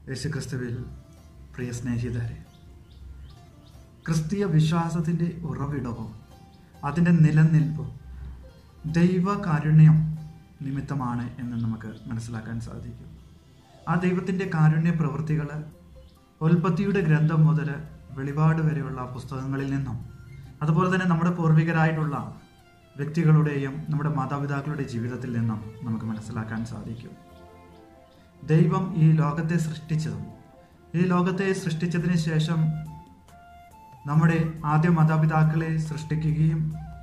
യേശുക്രിസ്തുവിൽ പ്രിയ സ്നേഹിതരെ ക്രിസ്തീയ വിശ്വാസത്തിൻ്റെ ഉറവിടവും അതിൻ്റെ നിലനിൽപ്പും ദൈവകാരുണ്യം നിമിത്തമാണ് എന്ന് നമുക്ക് മനസ്സിലാക്കാൻ സാധിക്കും ആ ദൈവത്തിൻ്റെ കാരുണ്യ പ്രവൃത്തികൾ ഉൽപ്പത്തിയുടെ ഗ്രന്ഥം മുതൽ വെളിപാട് വരെയുള്ള പുസ്തകങ്ങളിൽ നിന്നും അതുപോലെ തന്നെ നമ്മുടെ പൂർവികരായിട്ടുള്ള വ്യക്തികളുടെയും നമ്മുടെ മാതാപിതാക്കളുടെ ജീവിതത്തിൽ നിന്നും നമുക്ക് മനസ്സിലാക്കാൻ സാധിക്കും ദൈവം ഈ ലോകത്തെ സൃഷ്ടിച്ചതും ഈ ലോകത്തെ സൃഷ്ടിച്ചതിന് ശേഷം നമ്മുടെ ആദ്യ മാതാപിതാക്കളെ സൃഷ്ടിക്കുകയും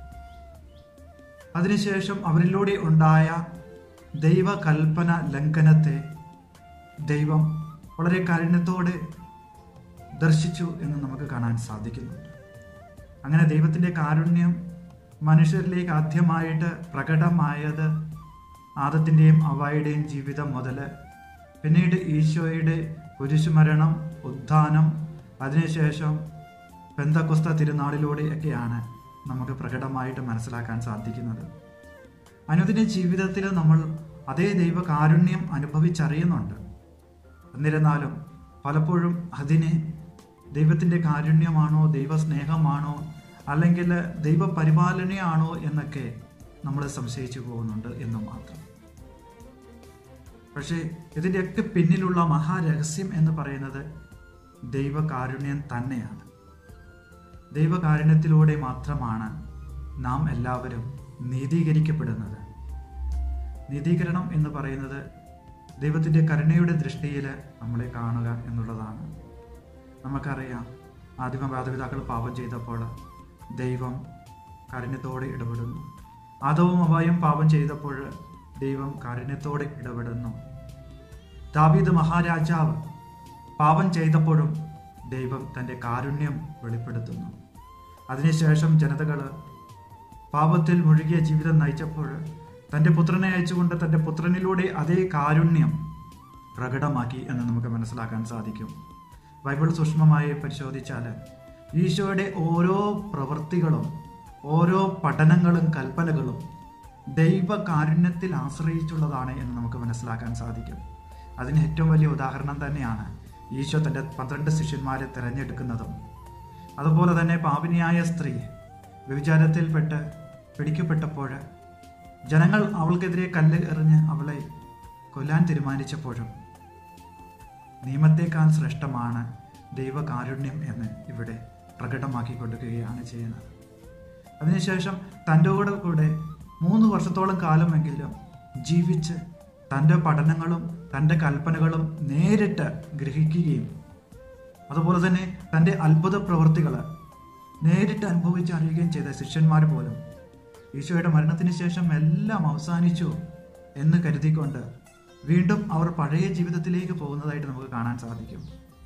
അതിനുശേഷം അവരിലൂടെ ഉണ്ടായ ദൈവകൽപ്പന ലംഘനത്തെ ദൈവം വളരെ കാരുണ്യത്തോടെ ദർശിച്ചു എന്ന് നമുക്ക് കാണാൻ സാധിക്കുന്നുണ്ട് അങ്ങനെ ദൈവത്തിൻ്റെ കാരുണ്യം മനുഷ്യരിലേക്ക് ആദ്യമായിട്ട് പ്രകടമായത് ആദത്തിൻ്റെയും അവയുടെയും ജീവിതം മുതൽ പിന്നീട് ഈശോയുടെ കുരിശുമരണം ഉത്ഥാനം അതിനുശേഷം പെന്തക്കുസ്ത തിരുനാളിലൂടെയൊക്കെയാണ് നമുക്ക് പ്രകടമായിട്ട് മനസ്സിലാക്കാൻ സാധിക്കുന്നത് അനുദിന ജീവിതത്തിൽ നമ്മൾ അതേ ദൈവ കാരുണ്യം അനുഭവിച്ചറിയുന്നുണ്ട് എന്നിരുന്നാലും പലപ്പോഴും അതിനെ ദൈവത്തിൻ്റെ കാരുണ്യമാണോ ദൈവസ്നേഹമാണോ അല്ലെങ്കിൽ ദൈവപരിപാലനയാണോ എന്നൊക്കെ നമ്മൾ സംശയിച്ചു പോകുന്നുണ്ട് എന്ന് മാത്രം പക്ഷേ ഇതിൻ്റെയൊക്കെ പിന്നിലുള്ള മഹാരഹസ്യം എന്ന് പറയുന്നത് ദൈവകാരുണ്യം തന്നെയാണ് ദൈവകാരുണ്യത്തിലൂടെ മാത്രമാണ് നാം എല്ലാവരും നീതീകരിക്കപ്പെടുന്നത് നീതീകരണം എന്ന് പറയുന്നത് ദൈവത്തിൻ്റെ കരുണയുടെ ദൃഷ്ടിയിൽ നമ്മളെ കാണുക എന്നുള്ളതാണ് നമുക്കറിയാം ആദിമ മാതാപിതാക്കൾ പാപം ചെയ്തപ്പോൾ ദൈവം കാരുണ്യത്തോടെ ഇടപെടുന്നു ആദവും അവായും പാപം ചെയ്തപ്പോൾ ദൈവം കാരുണ്യത്തോടെ ഇടപെടുന്നു ദാവീദ് മഹാരാജാവ് പാപം ചെയ്തപ്പോഴും ദൈവം തൻ്റെ കാരുണ്യം വെളിപ്പെടുത്തുന്നു അതിനുശേഷം ജനതകൾ പാപത്തിൽ മുഴുകിയ ജീവിതം നയിച്ചപ്പോൾ തൻ്റെ പുത്രനെ അയച്ചുകൊണ്ട് തൻ്റെ പുത്രനിലൂടെ അതേ കാരുണ്യം പ്രകടമാക്കി എന്ന് നമുക്ക് മനസ്സിലാക്കാൻ സാധിക്കും ബൈബിൾ സൂക്ഷ്മമായി പരിശോധിച്ചാൽ ഈശോയുടെ ഓരോ പ്രവൃത്തികളും ഓരോ പഠനങ്ങളും കൽപ്പനകളും ദൈവകാരുണ്യത്തിൽ ആശ്രയിച്ചുള്ളതാണ് എന്ന് നമുക്ക് മനസ്സിലാക്കാൻ സാധിക്കും അതിന് ഏറ്റവും വലിയ ഉദാഹരണം തന്നെയാണ് ഈശോ തൻ്റെ പന്ത്രണ്ട് ശിഷ്യന്മാരെ തിരഞ്ഞെടുക്കുന്നതും അതുപോലെ തന്നെ പാപിനിയായ സ്ത്രീ വ്യഭിചാരത്തിൽപ്പെട്ട് പിടിക്കപ്പെട്ടപ്പോൾ ജനങ്ങൾ അവൾക്കെതിരെ കല്ല് എറിഞ്ഞ് അവളെ കൊല്ലാൻ തീരുമാനിച്ചപ്പോഴും നിയമത്തെക്കാൾ ശ്രേഷ്ഠമാണ് ദൈവകാരുണ്യം എന്ന് ഇവിടെ പ്രകടമാക്കി കൊടുക്കുകയാണ് ചെയ്യുന്നത് അതിനുശേഷം തൻ്റെ കൂടെ കൂടെ മൂന്ന് വർഷത്തോളം കാലമെങ്കിലും ജീവിച്ച് തൻ്റെ പഠനങ്ങളും തൻ്റെ കൽപ്പനകളും നേരിട്ട് ഗ്രഹിക്കുകയും അതുപോലെ തന്നെ തൻ്റെ അത്ഭുത പ്രവൃത്തികൾ നേരിട്ട് അനുഭവിച്ചറിയുകയും ചെയ്ത ശിഷ്യന്മാർ പോലും ഈശോയുടെ മരണത്തിന് ശേഷം എല്ലാം അവസാനിച്ചു എന്ന് കരുതിക്കൊണ്ട് വീണ്ടും അവർ പഴയ ജീവിതത്തിലേക്ക് പോകുന്നതായിട്ട് നമുക്ക് കാണാൻ സാധിക്കും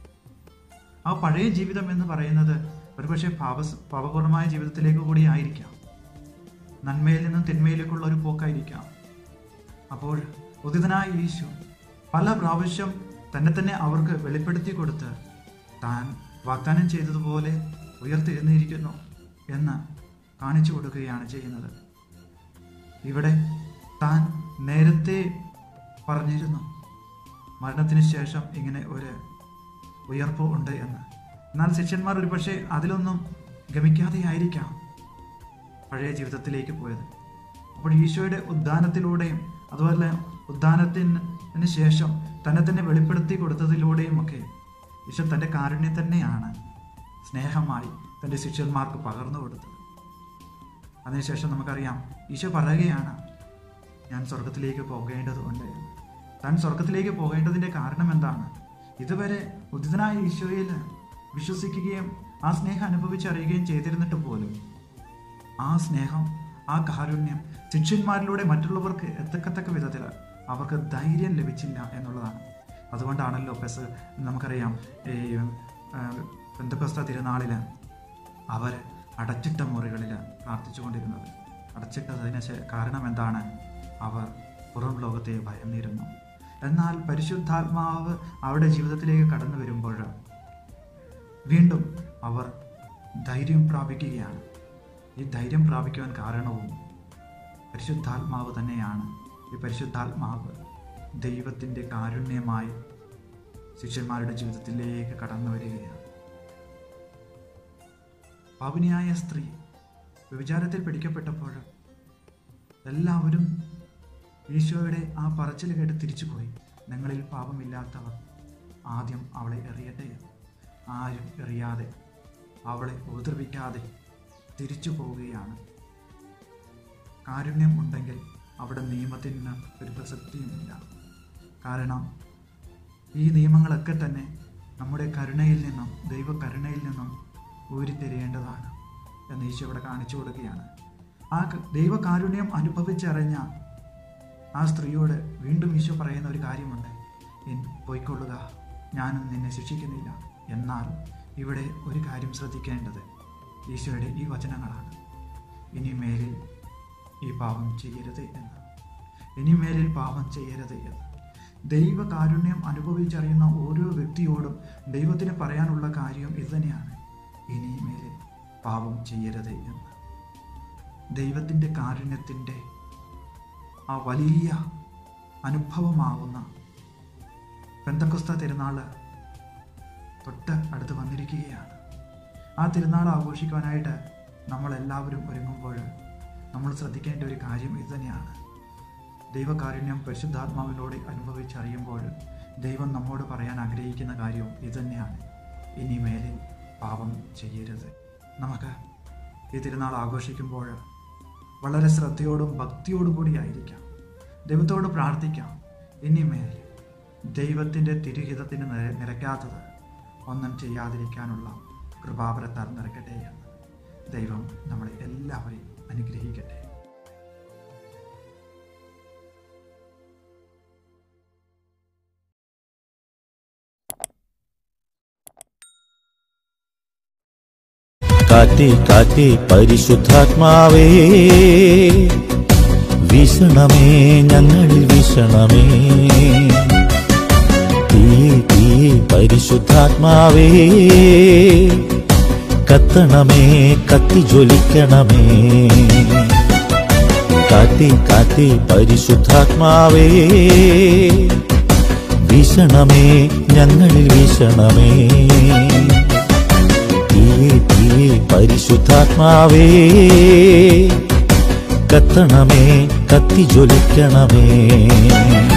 ആ പഴയ ജീവിതം എന്ന് പറയുന്നത് ഒരുപക്ഷെ പാപ പാപപൂർണമായ ജീവിതത്തിലേക്ക് കൂടി ആയിരിക്കാം നന്മയിൽ നിന്നും തിന്മയിലേക്കുള്ള ഒരു പോക്കായിരിക്കാം അപ്പോൾ ഉദിതനായ യേശു പല പ്രാവശ്യം തന്നെ തന്നെ അവർക്ക് വെളിപ്പെടുത്തി കൊടുത്ത് താൻ വാഗ്ദാനം ചെയ്തതുപോലെ ഉയർത്തെഴുന്നേരിക്കുന്നു എന്ന് കാണിച്ചു കൊടുക്കുകയാണ് ചെയ്യുന്നത് ഇവിടെ താൻ നേരത്തെ പറഞ്ഞിരുന്നു മരണത്തിന് ശേഷം ഇങ്ങനെ ഒരു ഉയർപ്പ് ഉണ്ട് എന്ന് എന്നാൽ ശിഷ്യന്മാർ ഒരുപക്ഷെ അതിലൊന്നും ഗമിക്കാതെയായിരിക്കാം പഴയ ജീവിതത്തിലേക്ക് പോയത് അപ്പോൾ ഈശോയുടെ ഉദ്ധാനത്തിലൂടെയും അതുപോലെ ഉദ്ധാനത്തിന് ശേഷം തന്നെ തന്നെ വെളിപ്പെടുത്തി കൊടുത്തതിലൂടെയും ഒക്കെ ഈശോ തൻ്റെ കാരുണ്യം തന്നെയാണ് സ്നേഹമായി തൻ്റെ ശിഷ്യന്മാർക്ക് പകർന്നു കൊടുത്തത് അതിനുശേഷം നമുക്കറിയാം ഈശോ പറയുകയാണ് ഞാൻ സ്വർഗത്തിലേക്ക് പോകേണ്ടതുണ്ട് താൻ സ്വർഗത്തിലേക്ക് പോകേണ്ടതിൻ്റെ കാരണം എന്താണ് ഇതുവരെ ഉദിതനായ ഈശോയിൽ വിശ്വസിക്കുകയും ആ സ്നേഹം അനുഭവിച്ചറിയുകയും ചെയ്തിരുന്നിട്ട് പോലും ആ സ്നേഹം ആ കാരുണ്യം ശിഷ്യന്മാരിലൂടെ മറ്റുള്ളവർക്ക് എത്തക്കത്തക്ക വിധത്തിൽ അവർക്ക് ധൈര്യം ലഭിച്ചില്ല എന്നുള്ളതാണ് അതുകൊണ്ടാണല്ലോ പെസ് നമുക്കറിയാം ഈ ബന്ധുക്കസ്ത തിരുനാളിൽ അവർ അടച്ചിട്ട മുറികളിൽ പ്രാർത്ഥിച്ചുകൊണ്ടിരുന്നത് അടച്ചിട്ടതിന് കാരണം എന്താണ് അവർ പുറം ലോകത്തെ ഭയന്നിരുന്നു എന്നാൽ പരിശുദ്ധാത്മാവ് അവരുടെ ജീവിതത്തിലേക്ക് കടന്നു വരുമ്പോൾ വീണ്ടും അവർ ധൈര്യം പ്രാപിക്കുകയാണ് ഈ ധൈര്യം പ്രാപിക്കുവാൻ കാരണവും പരിശുദ്ധാത്മാവ് തന്നെയാണ് ഈ പരിശുദ്ധാത്മാവ് ദൈവത്തിൻ്റെ കാരുണ്യമായി ശിഷ്യന്മാരുടെ ജീവിതത്തിലേക്ക് കടന്നു വരികയാണ് പാപിനിയായ സ്ത്രീ വ്യഭിചാരത്തിൽ പിടിക്കപ്പെട്ടപ്പോൾ എല്ലാവരും ഈശോയുടെ ആ പറച്ചിൽ കേട്ട് തിരിച്ചുപോയി ഞങ്ങളിൽ പാപമില്ലാത്തവർ ആദ്യം അവളെ എറിയട്ടെ എന്ന്. ആരും എറിയാതെ അവളെ ഉപദ്രവിക്കാതെ തിരിച്ചു പോവുകയാണ് കാരുണ്യം ഉണ്ടെങ്കിൽ അവിടെ നിയമത്തിന് ഒരു പ്രസക്തിയുമില്ല കാരണം ഈ നിയമങ്ങളൊക്കെ തന്നെ നമ്മുടെ കരുണയിൽ നിന്നും ദൈവ കരുണയിൽ നിന്നും ഊരിത്തിരിയേണ്ടതാണ് എന്ന് ഈശോ ഇവിടെ കാണിച്ചു കൊടുക്കുകയാണ് ആ ക- ദൈവകാരുണ്യം അനുഭവിച്ചറിഞ്ഞ ആ സ്ത്രീയോട് വീണ്ടും ഈശോ പറയുന്ന ഒരു കാര്യമുണ്ട് "എൻ പോയിക്കൊള്ളുക ഞാനും നിന്നെ ശിക്ഷിക്കുന്നില്ല എന്നാൽ ഇവിടെ ഒരു കാര്യം ശ്രദ്ധിക്കേണ്ടത് ഈശോയുടെ ഈ വചനങ്ങളാണ് ഇനി മേലിൽ ഈ പാപം ചെയ്യരുത് എന്ന് ഇനി മേലിൽ പാപം ചെയ്യരുത് എന്ന് ദൈവകാരുണ്യം അനുഭവിച്ചറിയുന്ന ഓരോ വ്യക്തിയോടും ദൈവത്തിന് പറയാനുള്ള കാര്യം ഇതുതന്നെയാണ് ഇനി മേലിൽ പാപം ചെയ്യരുത് എന്ന് ദൈവത്തിൻ്റെ കാരുണ്യത്തിൻ്റെ ആ വലിയ അനുഭവമാവുന്ന പെന്തക്കുസ്ത തിരുനാൾ തൊട്ട് അടുത്ത് വന്നിരിക്കുകയാണ് ആ തിരുനാൾ ആഘോഷിക്കുവാനായിട്ട് നമ്മളെല്ലാവരും ഒരുങ്ങുമ്പോൾ നമ്മൾ ശ്രദ്ധിക്കേണ്ട ഒരു കാര്യം ഇതുതന്നെയാണ് ദൈവകാരുണ്യം പരിശുദ്ധാത്മാവിലൂടെ അനുഭവിച്ചറിയുമ്പോൾ ദൈവം നമ്മോട് പറയാൻ ആഗ്രഹിക്കുന്ന കാര്യവും ഇതുതന്നെയാണ് ഇനി മേലിൽ പാപം ചെയ്യരുത് നമുക്ക് ഈ തിരുനാൾ ആഘോഷിക്കുമ്പോൾ വളരെ ശ്രദ്ധയോടും ഭക്തിയോടും കൂടി ആയിരിക്കാം ദൈവത്തോട് പ്രാർത്ഥിക്കാം ഇനിമേൽ ദൈവത്തിൻ്റെ തിരുഹിതത്തിന് നിര നിരക്കാത്തത് ഒന്നും ചെയ്യാതിരിക്കാനുള്ള കൃപാവരത്താൽ നിറയ്ക്കട്ടെ എന്ന് ദൈവം നമ്മളെ എല്ലാവരെയും അനുഗ്രഹിക്കട്ടെ കാറ്റി കാറ്റി പരിശുദ്ധാത്മാവേ വീശണമേ ഞങ്ങളിൽ വീശണമേ തീ തീ പരിശുദ്ധാത്മാവേ കത്തണമേ കത്തി ജ്വലിക്കണമേ കാറ്റി കാറ്റി പരിശുദ്ധാത്മാവേ വീശണമേ ഞങ്ങളിൽ വീശണമേ തീ തീ പരിശുദ്ധാത്മാവേ കത്തണമേ കത്തി ജ്വലിക്കണമേ